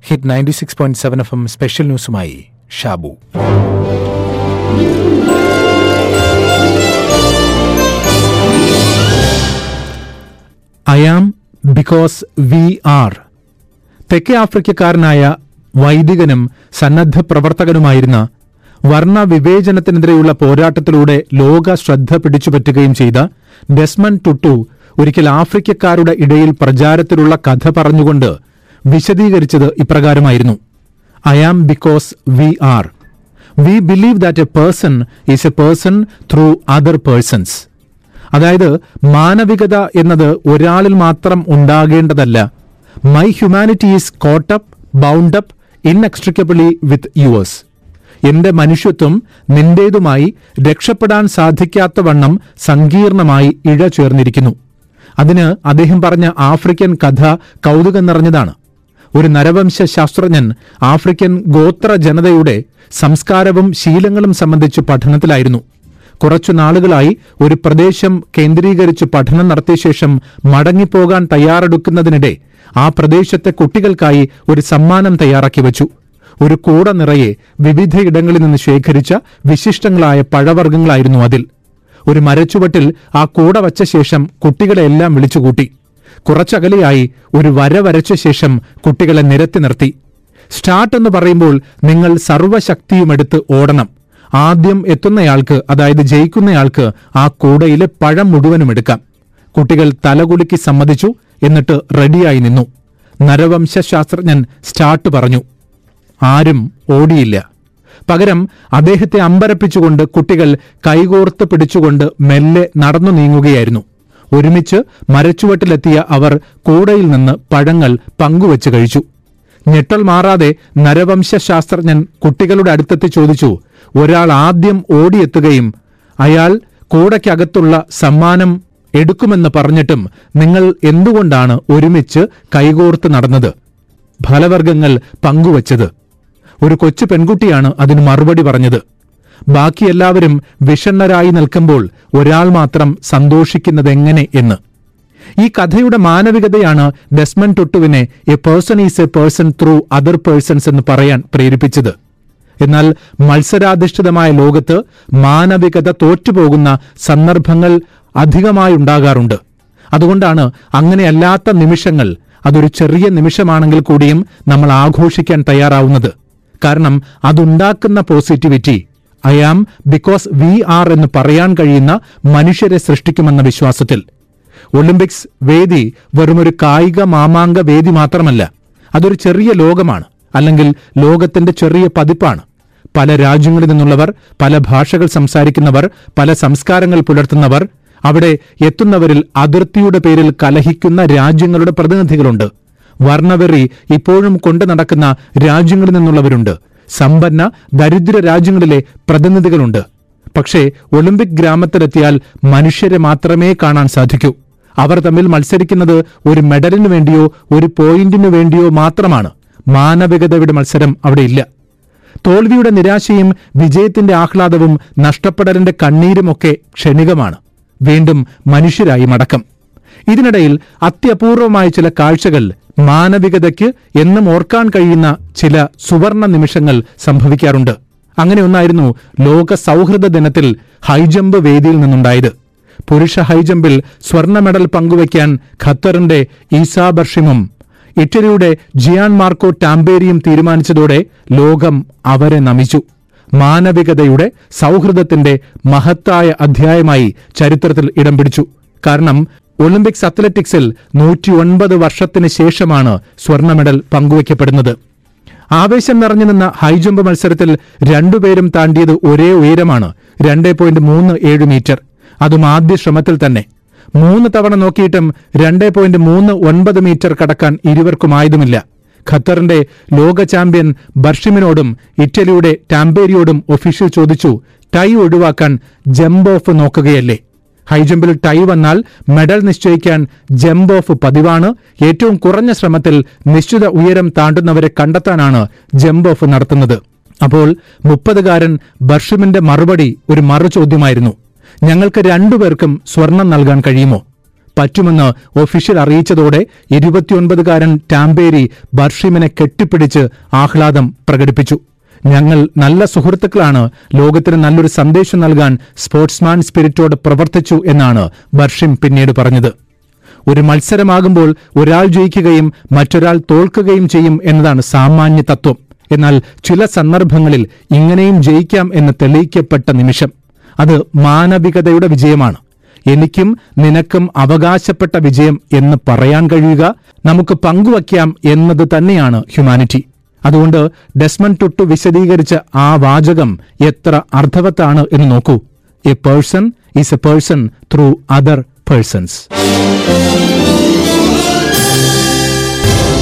hit ninety six point seven F M special ന്യൂസുമായി Shabu I am because we are തെക്കേ ആഫ്രിക്കക്കാരനായ വൈദികനും സന്നദ്ധ പ്രവർത്തകനുമായിരുന്ന വർണ്ണ വിവേചനത്തിനെതിരെയുള്ള പോരാട്ടത്തിലൂടെ ലോക ശ്രദ്ധ പിടിച്ചുപറ്റുകയും ചെയ്ത ഡെസ്മൻ ടുട്ടു ഒരിക്കൽ ആഫ്രിക്കക്കാരുടെ ഇടയിൽ പ്രചാരത്തിലുള്ള കഥ പറഞ്ഞുകൊണ്ട് വിശദീകരിച്ചത് ഇപ്രകാരമായിരുന്നു I am because we are we believe that a person is a person through other persons അതായത് മാനവികത എന്നത് ഒരാളിൽ മാത്രം ഉണ്ടാകേണ്ടതല്ല my humanity is caught up bound up inextricably with yours എന്റെ മനുഷ്യത്വം നിന്റേതുമായി രക്ഷപ്പെടാൻ സാധിക്കാത്തവണ്ണം സങ്കീർണമായി ഇഴ ചേർന്നിരിക്കുന്നു അതിന് അദ്ദേഹം പറഞ്ഞ ആഫ്രിക്കൻ കഥ കൗതുകം നിറഞ്ഞതാണ് ഒരു നരവംശ ശാസ്ത്രജ്ഞൻ ആഫ്രിക്കൻ ഗോത്ര ജനതയുടെ സംസ്കാരവും ശീലങ്ങളും സംബന്ധിച്ച് പഠനത്തിലായിരുന്നു കുറച്ചു നാളുകളായി ഒരു പ്രദേശം കേന്ദ്രീകരിച്ച് പഠനം നടത്തിയ ശേഷം മടങ്ങിപ്പോകാൻ തയ്യാറെടുക്കുന്നതിനിടെ ആ പ്രദേശത്തെ കുട്ടികൾക്കായി ഒരു സമ്മാനം തയ്യാറാക്കി വച്ചു ഒരു കൂട നിറയെ വിവിധയിടങ്ങളിൽ നിന്ന് ശേഖരിച്ച വിശിഷ്ടങ്ങളായ പഴവർഗ്ഗങ്ങളായിരുന്നു അതിൽ ഒരു മരച്ചുവട്ടിൽ ആ കൂട വച്ച ശേഷം കുട്ടികളെല്ലാം വിളിച്ചുകൂട്ടി കുറച്ചകലെയായി ഒരു വര വരച്ച ശേഷം കുട്ടികളെ നിരത്തി നിർത്തി സ്റ്റാർട്ട് എന്ന് പറയുമ്പോൾ നിങ്ങൾ സർവ്വശക്തിയുമെടുത്ത് ഓടണം ആദ്യം എത്തുന്നയാൾക്ക് അതായത് ജയിക്കുന്നയാൾക്ക് ആ കൂടയിലെ പഴം മുഴുവനും എടുക്കാം കുട്ടികൾ തലകുലുക്കി സമ്മതിച്ചു എന്നിട്ട് റെഡിയായി നിന്നു നരവംശാസ്ത്രജ്ഞൻ സ്റ്റാർട്ട് പറഞ്ഞു ആരും ഓടിയില്ല പകരം അദ്ദേഹത്തെ അമ്പരപ്പിച്ചുകൊണ്ട് കുട്ടികൾ കൈകോർത്ത് പിടിച്ചുകൊണ്ട് മെല്ലെ നടന്നു നീങ്ങുകയായിരുന്നു ഒരുമിച്ച് മരച്ചുവട്ടിലെത്തിയ അവർ കൂടയിൽ നിന്ന് പഴങ്ങൾ പങ്കുവച്ച് കഴിച്ചു ഞെട്ടൽ മാറാതെ നരവംശാസ്ത്രജ്ഞൻ കുട്ടികളുടെ അടുത്തെത്തി ചോദിച്ചു ഒരാൾ ആദ്യം ഓടിയെത്തുകയും അയാൾ കൂടയ്ക്കകത്തുള്ള സമ്മാനം എടുക്കുമെന്ന് പറഞ്ഞിട്ടും നിങ്ങൾ എന്തുകൊണ്ടാണ് ഒരുമിച്ച് കൈകോർത്ത് നടന്നത് ഫലവർഗ്ഗങ്ങൾ പങ്കുവച്ചത് ഒരു കൊച്ചു പെൺകുട്ടിയാണ് അതിന് മറുപടി പറഞ്ഞത് ബാക്കി എല്ലാവരും വിഷണ്ണരായി നിൽക്കുമ്പോൾ ഒരാൾ മാത്രം സന്തോഷിക്കുന്നതെങ്ങനെ എന്ന് ഈ കഥയുടെ മാനവികതയാണ് ഡെസ്മൻ ടുട്ടുവിനെ a person is a person through other persons എന്ന് പറയാൻ പ്രേരിപ്പിച്ചത് എന്നാൽ മത്സരാധിഷ്ഠിതമായ ലോകത്ത് മാനവികത തോറ്റുപോകുന്ന സന്ദർഭങ്ങൾ അധികമായി ഉണ്ടാകാറുണ്ട് അതുകൊണ്ടാണ് അങ്ങനെയല്ലാത്ത നിമിഷങ്ങൾ അതൊരു ചെറിയ നിമിഷമാണെങ്കിൽ കൂടിയും നമ്മൾ ആഘോഷിക്കാൻ തയ്യാറാവുന്നത് കാരണം അതുണ്ടാക്കുന്ന positivity I am because we are എന്ന് പറയാൻ കഴിയുന്ന മനുഷ്യരെ സൃഷ്ടിക്കുമെന്ന വിശ്വാസത്തിൽ ഒളിമ്പിക്സ് വേദി വെറുമൊരു കായിക മാമാങ്ക വേദി മാത്രമല്ല അതൊരു ചെറിയ ലോകമാണ് അല്ലെങ്കിൽ ലോകത്തിന്റെ ചെറിയ പതിപ്പാണ് പല രാജ്യങ്ങളിൽ നിന്നുള്ളവർ പല ഭാഷകൾ സംസാരിക്കുന്നവർ പല സംസ്കാരങ്ങൾ പുലർത്തുന്നവർ അവിടെ എത്തുന്നവരിൽ അതിർത്തിയുടെ പേരിൽ കലഹിക്കുന്ന രാജ്യങ്ങളുടെ പ്രതിനിധികളുണ്ട് വർണ്ണവെറി ഇപ്പോഴും കൊണ്ടു നടക്കുന്ന രാജ്യങ്ങളിൽ നിന്നുള്ളവരുണ്ട് സമ്പന്ന ദരിദ്ര രാജ്യങ്ങളിലെ പ്രതിനിധികളുണ്ട് പക്ഷേ ഒളിമ്പിക് ഗ്രാമത്തിലെത്തിയാൽ മനുഷ്യരെ മാത്രമേ കാണാൻ സാധിക്കൂ അവർ തമ്മിൽ മത്സരിക്കുന്നത് ഒരു മെഡലിനു വേണ്ടിയോ ഒരു പോയിന്റിനു വേണ്ടിയോ മാത്രമാണ് മാനവികതയുടെ മത്സരം അവിടെയില്ല തോൽവിയുടെ നിരാശയും വിജയത്തിന്റെ ആഹ്ലാദവും നഷ്ടപ്പെടലിന്റെ കണ്ണീരുമൊക്കെ ക്ഷണികമാണ് വീണ്ടും മനുഷ്യരായി മടക്കം ഇതിനിടയിൽ അത്യപൂർവമായ ചില കാഴ്ചകൾ മാനവികതയ്ക്ക് എന്നും ഓർക്കാൻ കഴിയുന്ന ചില സുവർണ നിമിഷങ്ങൾ സംഭവിക്കാറുണ്ട് അങ്ങനെ ഒന്നായിരുന്നു ലോക സൗഹൃദ ദിനത്തിൽ ഹൈജമ്പ് വേദിയിൽ നിന്നുണ്ടായത് പുരുഷ ഹൈജമ്പിൽ സ്വർണ്ണ മെഡൽ പങ്കുവയ്ക്കാൻ ഖത്തറിന്റെ ഈസാ ബർഷിമും ഇറ്റലിയുടെ ജിയാൻ മാർക്കോ ടാമ്പേരിയും തീരുമാനിച്ചതോടെ ലോകം അവരെ നമിച്ചു മാനവികതയുടെ സൗഹൃദത്തിന്റെ മഹത്തായ അധ്യായമായി ചരിത്രത്തിൽ ഇടം പിടിച്ചു കാരണം ഒളിമ്പിക്സ് അത്ലറ്റിക്സിൽ നൂറ്റിയൊൻപത് വർഷത്തിന് ശേഷമാണ് സ്വർണ്ണ മെഡൽ പങ്കുവയ്ക്കപ്പെടുന്നത് ആവേശം നിറഞ്ഞു നിന്ന ഹൈജമ്പ് മത്സരത്തിൽ രണ്ടുപേരും താണ്ടിയത് ഒരേ ഉയരമാണ് രണ്ടേ പോയിന്റ് മൂന്ന് ഏഴ് മീറ്റർ അതും ആദ്യ ശ്രമത്തിൽ തന്നെ മൂന്ന് തവണ നോക്കിയിട്ടും രണ്ടേ പോയിന്റ് മൂന്ന് ഒൻപത് മീറ്റർ കടക്കാൻ ഇരുവർക്കുമായതുമില്ല ഖത്തറിന്റെ ലോക ചാമ്പ്യൻ ബർഷിമിനോടും ഇറ്റലിയുടെ ടാമ്പേരിയോടും ഒഫീഷ്യൽ ചോദിച്ചു ടൈ ഒഴിവാക്കാൻ ജമ്പ് ഓഫ് നോക്കുകയല്ലേ ഹൈജമ്പിൽ ടൈ വന്നാൽ മെഡൽ നിശ്ചയിക്കാൻ ജമ്പ് ഓഫ് പതിവാണ് ഏറ്റവും കുറഞ്ഞ ശ്രമത്തിൽ നിശ്ചിത ഉയരം താണ്ടുന്നവരെ കണ്ടെത്താനാണ് ജമ്പ് ഓഫ് നടത്തുന്നത് അപ്പോൾ മുപ്പതുകാരൻ ബർഷിമിന്റെ മറുപടി ഒരു മറു ചോദ്യമായിരുന്നു ഞങ്ങൾക്ക് രണ്ടുപേർക്കും സ്വർണം നൽകാൻ കഴിയുമോ പറ്റുമെന്ന് ഒഫീഷ്യൽ അറിയിച്ചതോടെ ഇരുപത്തിയൊൻപതുകാരൻ ടാംബേരി ബർഷിമിനെ കെട്ടിപ്പിടിച്ച് ആഹ്ലാദം പ്രകടിപ്പിച്ചു ഞങ്ങൾ നല്ല സുഹൃത്തുക്കളാണ് ലോകത്തിന് നല്ലൊരു സന്ദേശം നൽകാൻ സ്പോർട്സ്മാൻ സ്പിരിറ്റോട് പ്രവർത്തിച്ചു എന്നാണ് ബർഷിം പിന്നീട് പറഞ്ഞത് ഒരു മത്സരമാകുമ്പോൾ ഒരാൾ ജയിക്കുകയും മറ്റൊരാൾ തോൽക്കുകയും ചെയ്യും എന്നതാണ് സാമാന്യ തത്വം എന്നാൽ ചില സന്ദർഭങ്ങളിൽ ഇങ്ങനെയും ജയിക്കാം എന്ന് തെളിയിക്കപ്പെട്ട നിമിഷം അത് മാനവികതയുടെ വിജയമാണ് എനിക്കും നിനക്കും അവകാശപ്പെട്ട വിജയം എന്ന് പറയാൻ കഴിയുക നമുക്ക് പങ്കുവയ്ക്കാം എന്നത് തന്നെയാണ് ഹ്യൂമാനിറ്റി അതുകൊണ്ട് ഡെസ്മൺ ടുട്ടു വിശദീകരിച്ച ആ വാചകം എത്ര അർത്ഥവത്താണ് എന്ന് നോക്കൂ a person is a person through other persons